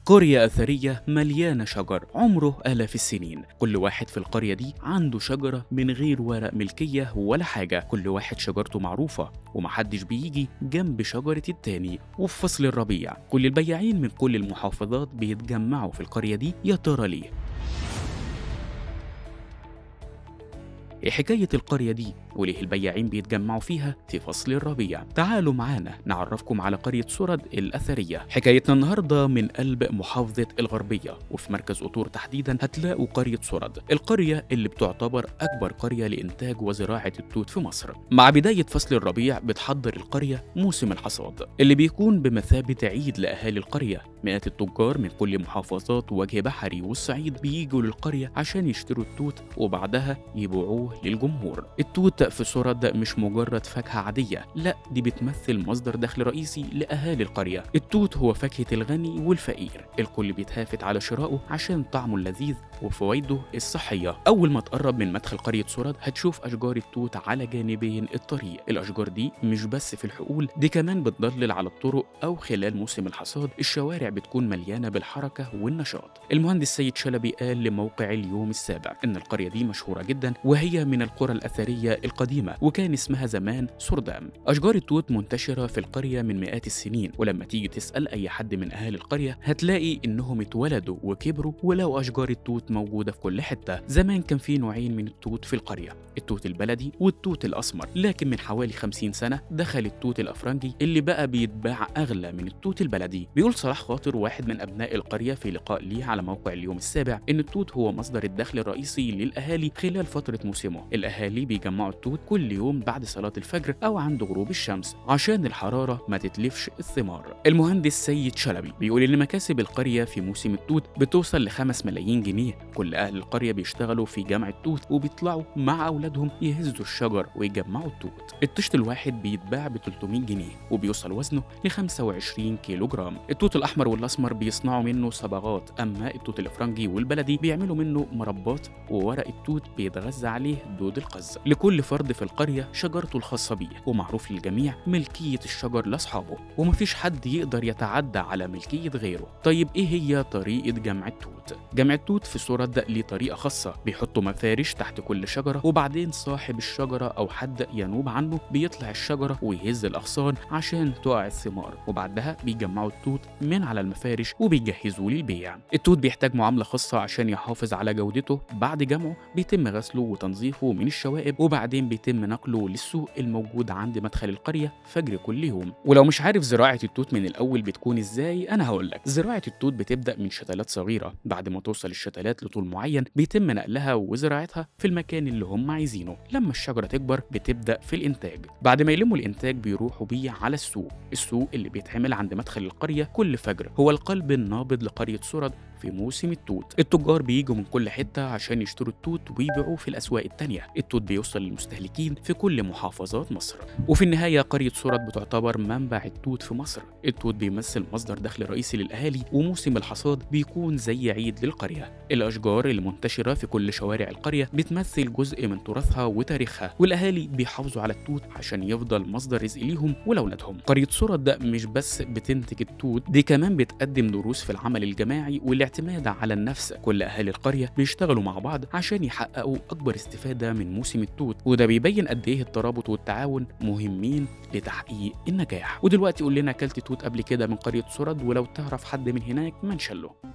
قرية أثرية مليانة شجر عمره آلاف السنين كل واحد في القرية دي عنده شجرة من غير ورق ملكية ولا حاجة كل واحد شجرته معروفة ومحدش بيجي جنب شجرة التاني وفي فصل الربيع كل البياعين من كل المحافظات بيتجمعوا في القرية دي يا ترى ليه ايه حكاية القرية دي وليه البياعين بيتجمعوا فيها في فصل الربيع تعالوا معانا نعرفكم على قرية سرد الأثرية حكايتنا النهاردة من قلب محافظة الغربية وفي مركز قطور تحديدا هتلاقوا قرية سرد القرية اللي بتعتبر أكبر قرية لإنتاج وزراعة التوت في مصر مع بداية فصل الربيع بتحضر القرية موسم الحصاد اللي بيكون بمثابة عيد لأهالي القرية مئات التجار من كل محافظات وجه بحري والصعيد بيجوا للقرية عشان يشتروا التوت وبعدها يبيعوه للجمهور التوت في سرد مش مجرد فاكهة عادية لا دي بتمثل مصدر دخل رئيسي لأهالي القرية التوت هو فاكهة الغني والفقير الكل بيتهافت على شرائه عشان طعمه اللذيذ وفوائده الصحية أول ما تقرب من مدخل قرية سرد هتشوف أشجار التوت على جانبين الطريق الأشجار دي مش بس في الحقول دي كمان بتضلل على الطرق أو خلال موسم الحصاد الشوارع بتكون مليانة بالحركة والنشاط المهندس سيد شلبي قال لموقع اليوم السابع إن القرية دي مشهورة جدا وهي من القرى الأثرية القديمة وكان اسمها زمان سردام أشجار التوت منتشرة في القرية من مئات السنين ولما تيجي تسأل أي حد من أهالي القرية هتلاقي إنهم اتولدوا وكبروا ولقوا أشجار التوت موجودة في كل حتة زمان كان في نوعين من التوت في القرية التوت البلدي والتوت الأسمر لكن من حوالي 50 سنة دخل التوت الأفرنجي اللي بقى بيتباع أغلى من التوت البلدي بيقول صلاح خاطر واحد من أبناء القرية في لقاء ليه على موقع اليوم السابع إن التوت هو مصدر الدخل الرئيسي للأهالي خلال فترة موسمه الأهالي بيجمعوا التوت كل يوم بعد صلاة الفجر أو عند غروب الشمس عشان الحرارة ما تتلفش الثمار المهندس سيد شلبي بيقول إن مكاسب القرية في موسم التوت بتوصل ل 5 ملايين جنيه كل أهل القرية بيشتغلوا في جمع التوت وبيطلعوا مع أولادهم يهزوا الشجر ويجمعوا التوت الطشت الواحد بيتباع ب 300 جنيه وبيوصل وزنه ل 25 كيلو جرام التوت الأحمر والأسمر بيصنعوا منه صبغات أما التوت الأفرنجي والبلدي بيعملوا منه مربات وورق التوت بيتغذى عليه دود القز لكل فرد في القرية شجرته الخاصة بيه ومعروف للجميع ملكية الشجر لأصحابه ومفيش حد يقدر يتعدى على ملكية غيره طيب إيه هي طريقة جمع التوت؟ جمع التوت في سرد ليه طريقة خاصة بيحطوا مفارش تحت كل شجرة وبعدين صاحب الشجرة أو حد ينوب عنه بيطلع الشجرة ويهز الأغصان عشان تقع الثمار وبعدها بيجمعوا التوت من على المفارش وبيجهزوه للبيع التوت بيحتاج معاملة خاصة عشان يحافظ على جودته بعد جمعه بيتم غسله وتنظيفه من الشوائب وبعدين بيتم نقله للسوق الموجود عند مدخل القرية فجر كل يوم ولو مش عارف زراعة التوت من الأول بتكون إزاي أنا هقولك زراعة التوت بتبدأ من شتلات صغيرة بعد ما توصل الشتلات لطول معين بيتم نقلها وزراعتها في المكان اللي هم عايزينه لما الشجرة تكبر بتبدأ في الإنتاج بعد ما يلموا الإنتاج بيروحوا بيه على السوق السوق اللي بيتعمل عند مدخل القرية كل فجر هو القلب النابض لقرية سرد في موسم التوت التجار بيجوا من كل حتة عشان يشتروا التوت ويبيعوه في الأسواق التانية التوت بيوصل للمستهلكين في كل محافظات مصر وفي النهاية قرية سرد بتعتبر منبع التوت في مصر التوت بيمثل مصدر دخل رئيسي للأهالي وموسم الحصاد بيكون زي عيد للقرية الأشجار اللي منتشرة في كل شوارع القرية بتمثل جزء من تراثها وتاريخها والأهالي بيحافظوا على التوت عشان يفضل مصدر رزق ليهم ولأولادهم قرية سرد ده مش بس بتنتج التوت دي كمان بتقدم دروس في العمل الجماعي والاعتماد على النفس كل أهالي القرية بيشتغلوا مع بعض عشان يحققوا أكبر استفادة من موسم التوت وده بيبين قد إيه الترابط والتعاون مهمين لتحقيق النجاح ودلوقتي قول لنا أكلت توت قبل كده من قرية سرد ولو تعرف حد من هناك منشله